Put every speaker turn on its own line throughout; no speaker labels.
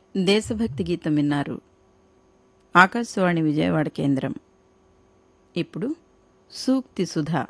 దేశభక్తి గీతం విన్నారు ఆకాశవాణి విజయవాడ కేంద్రం ఇప్పుడు సూక్తి సుధా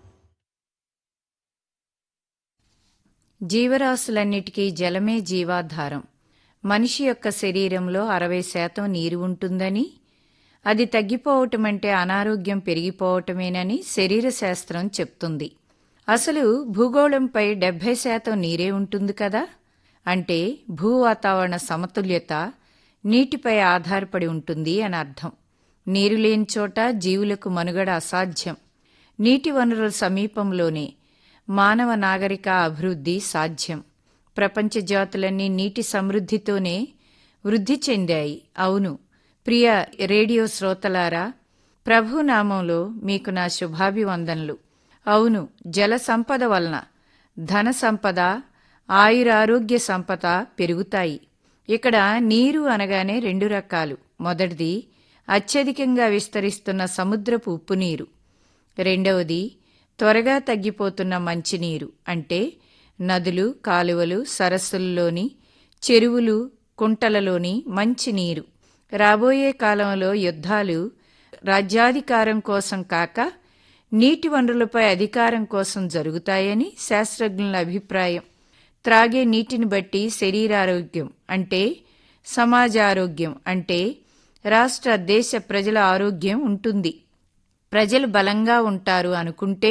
జీవరాశులన్నిటికీ జలమే జీవాధారం మనిషి యొక్క శరీరంలో అరవై శాతం నీరు ఉంటుందని అది తగ్గిపోవటమంటే అనారోగ్యం పెరిగిపోవటమేనని శరీర శాస్త్రం చెప్తుంది అసలు భూగోళంపై డెబ్బై శాతం నీరే ఉంటుంది కదా అంటే భూ వాతావరణ సమతుల్యత నీటిపై ఆధారపడి ఉంటుంది అని అర్థం నీరు లేని చోట జీవులకు మనుగడ అసాధ్యం నీటి వనరుల సమీపంలోనే మానవ నాగరిక అభివృద్ధి సాధ్యం ప్రపంచ జాతులన్నీ నీటి సమృద్ధితోనే వృద్ధి చెందాయి అవును ప్రియ రేడియో శ్రోతలారా ప్రభునామంలో మీకు నా శుభాభివందనలు అవును జల సంపద వలన ధన సంపద ఆయురారోగ్య సంపద పెరుగుతాయి ఇక్కడ నీరు అనగానే రెండు రకాలు మొదటిది అత్యధికంగా విస్తరిస్తున్న సముద్రపు ఉప్పు నీరు రెండవది త్వరగా తగ్గిపోతున్న మంచినీరు అంటే నదులు కాలువలు సరస్సుల్లోని చెరువులు కుంటలలోని మంచినీరు రాబోయే కాలంలో యుద్ధాలు రాజ్యాధికారం కోసం కాక నీటి వనరులపై అధికారం కోసం జరుగుతాయని శాస్త్రజ్ఞుల అభిప్రాయం త్రాగే నీటిని బట్టి శరీరారోగ్యం అంటే సమాజారోగ్యం అంటే రాష్ట్ర దేశ ప్రజల ఆరోగ్యం ఉంటుంది ప్రజలు బలంగా ఉంటారు అనుకుంటే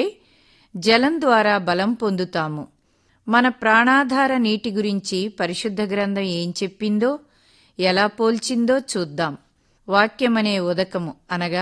జలం ద్వారా బలం పొందుతాము మన ప్రాణాధార నీటి గురించి పరిశుద్ధ గ్రంథం ఏం చెప్పిందో ఎలా పోల్చిందో చూద్దాం వాక్యమనే ఉదకము అనగా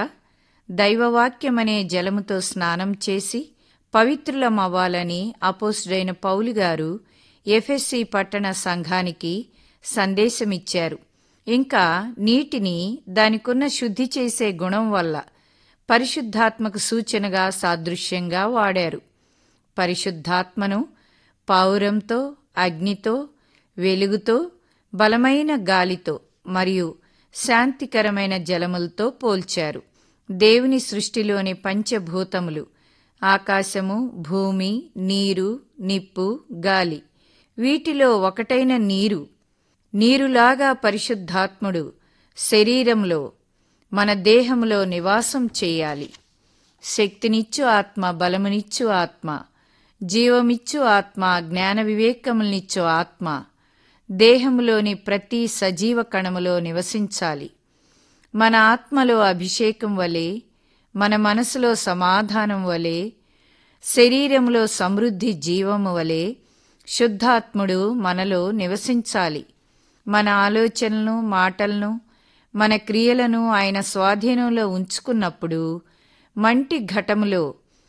దైవవాక్యమనే జలముతో స్నానం చేసి పవిత్రులమవ్వాలని అపోసుడైన పౌలు గారు ఎఫ్ఎస్సి పట్టణ సంఘానికి సందేశమిచ్చారు ఇంకా నీటిని దానికున్న శుద్ధి చేసే గుణం వల్ల పరిశుద్ధాత్మకు సూచనగా సాదృశ్యంగా వాడారు పరిశుద్ధాత్మను పావురంతో అగ్నితో వెలుగుతో బలమైన గాలితో మరియు శాంతికరమైన జలములతో పోల్చారు దేవుని సృష్టిలోని పంచభూతములు ఆకాశము భూమి నీరు నిప్పు గాలి వీటిలో ఒకటైన నీరు నీరులాగా పరిశుద్ధాత్ముడు శరీరంలో మన దేహంలో నివాసం చేయాలి శక్తినిచ్చు ఆత్మ బలమునిచ్చు ఆత్మ జీవమిచ్చు ఆత్మ జ్ఞాన వివేకములనిచ్చు ఆత్మ దేహములోని ప్రతి సజీవ కణములో నివసించాలి మన ఆత్మలో అభిషేకం వలె మన మనసులో సమాధానం వలె శరీరములో సమృద్ధి జీవము వలె శుద్ధాత్ముడు మనలో నివసించాలి మన ఆలోచనలను మాటలను మన క్రియలను ఆయన స్వాధీనంలో ఉంచుకున్నప్పుడు మంటి ఘటములో